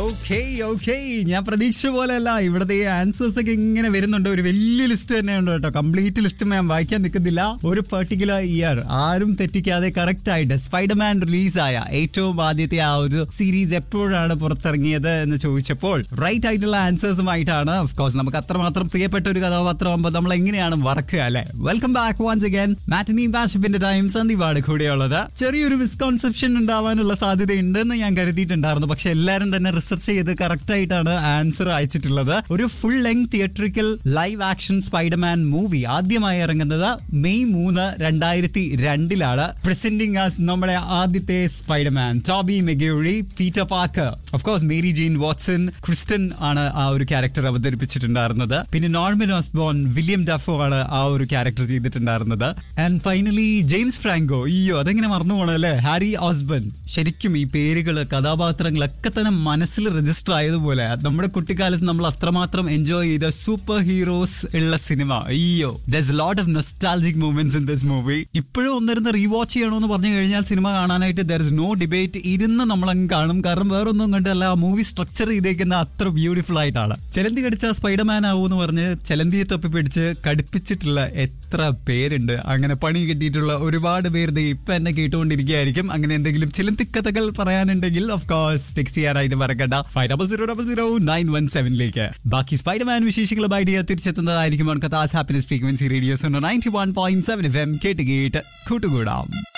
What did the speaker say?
okay okay ഞാൻ പ്രതീക്ഷ പോലെയല്ല ഇവിടുത്തെ ഈ ആൻസേഴ്സ് ഒക്കെ ഇങ്ങനെ വരുന്നുണ്ട് ഒരു വലിയ ലിസ്റ്റ് തന്നെയുണ്ട് കേട്ടോ കംപ്ലീറ്റ് ലിസ്റ്റ് ഞാൻ വായിക്കാൻ നിൽക്കുന്നില്ല ഒരു പെർട്ടിക്കുലർ ഇയർ ആരും തെറ്റിക്കാതെ കറക്റ്റ് ആയിട്ട് സ്പൈഡർമാൻ റിലീസായ ഏറ്റവും ആദ്യത്തെ ആ ഒരു സീരീസ് എപ്പോഴാണ് പുറത്തിറങ്ങിയത് എന്ന് ചോദിച്ചപ്പോൾ റൈറ്റ് ആയിട്ടുള്ള ആൻസേഴ്സുമായിട്ടാണ് കോഴ്സ് നമുക്ക് അത്രമാത്രം പ്രിയപ്പെട്ട ഒരു കഥാപാത്രമാകുമ്പോൾ നമ്മൾ എങ്ങനെയാണ് മറക്കുക അല്ലെ welcome back once again matinee ബാഷിപ്പിന്റെ ടൈം സന്ദീപാണ് കൂടെയുള്ളത് ചെറിയൊരു മിസ്കോൺസെപ്ഷൻ ഉണ്ടാവാനുള്ള സാധ്യത ഉണ്ടെന്ന് ഞാൻ കരുതിയിട്ടുണ്ടായിരുന്നു പക്ഷെ എല്ലാവരും തന്നെ റിസർച്ച് ചെയ്ത് കറക്റ്റ് ആയിട്ടാണ് ആൻസർ അയച്ചിട്ടുള്ളത് ഒരു full length theatrical live action Spiderman movie ആദ്യമായി ഇറങ്ങുന്നത് മെയ് മൂന്ന് രണ്ടായിരത്തി രണ്ടിലാണ് പ്രസന്റിംഗ് ആസ് നമ്മുടെ ആദ്യത്തെ Spiderman Tobey Maguire Peter Parker of course Mary Jane Watson Kirsten ആണ് ആ ഒരു ക്യാരക്ടർ അവതരിപ്പിച്ചിട്ടുണ്ടായിരുന്നത് പിന്നെ നോർമൻ ഓസ്ബോൺ വില്യം ഡഫോ ആണ് ആ ഒരു ക്യാരക്ടർ ചെയ്തിട്ടുണ്ടായിരുന്നത് ആൻഡ് ഫൈനലി ജെയിംസ് ഫ്രാങ്കോ അയ്യോ അതെങ്ങനെ മറന്നു പോകണം അല്ലേ ഹാരി ഓസ്ബൻ ശരിക്കും ഈ പേരുകള് കഥാപാത്രങ്ങളൊക്കെ തന്നെ മനസ്സിൽ രജിസ്റ്റർ ആയതുപോലെ നമ്മുടെ കുട്ടിക്കാലത്ത് നമ്മൾ അത്രമാത്രം എൻജോയ് ചെയ്ത സൂപ്പർ ഹീറോസ് ഉള്ള സിനിമ അയ്യോ this lot of nostalgic movements in this movie ഇപ്പോഴും ഒന്നിരുന്ന് റീവാച്ച് ചെയ്യണമെന്ന് പറഞ്ഞു കഴിഞ്ഞാൽ സിനിമ കാണാനായിട്ട് ദർ ഇസ് നോ ഡിബേറ്റ് ഇരുന്ന് നമ്മളങ്ങ് കാണും കാരണം വേറൊന്നും കണ്ടല്ല ആ മൂവി സ്ട്രക്ചർ ചെയ്തേക്കുന്ന അത്ര ബ്യൂട്ടിഫുൾ ആയിട്ടാണ് ചെലന്തി കടിച്ച സ്പൈഡർമാൻ ആവൂന്ന് പറഞ്ഞ് ചെലന്തിയെ തൊപ്പി പിടിച്ച് കടുപ്പിച്ചിട്ടുള്ള എത്ര പേരുണ്ട് അങ്ങനെ പണി കിട്ടിയിട്ടുള്ള ഒരുപാട് പേര് ദേ ഇപ്പൊ എന്നെ കേട്ടുകൊണ്ടിരിക്കുകയായിരിക്കും അങ്ങനെ എന്തെങ്കിലും ചിലന്തി കഥകൾ പറയാനുണ്ടെങ്കിൽ ഓഫ് കോഴ്സ് ടെക്സ്റ്റ് ചെയ്യാനായിട്ട് മറക്കണ്ട five double zero double zero nine one സെവനിലേക്ക് ബാക്കി സ്പൈഡർമാൻ വിശേഷങ്ങളുമായിട്ട് തിരിച്ചെത്തുന്നതായിരിക്കും കഥാസ് happiness frequency radio's ninety one point seven F M കേട്ട് കേട്ട് കൂട്ടുകൂടാം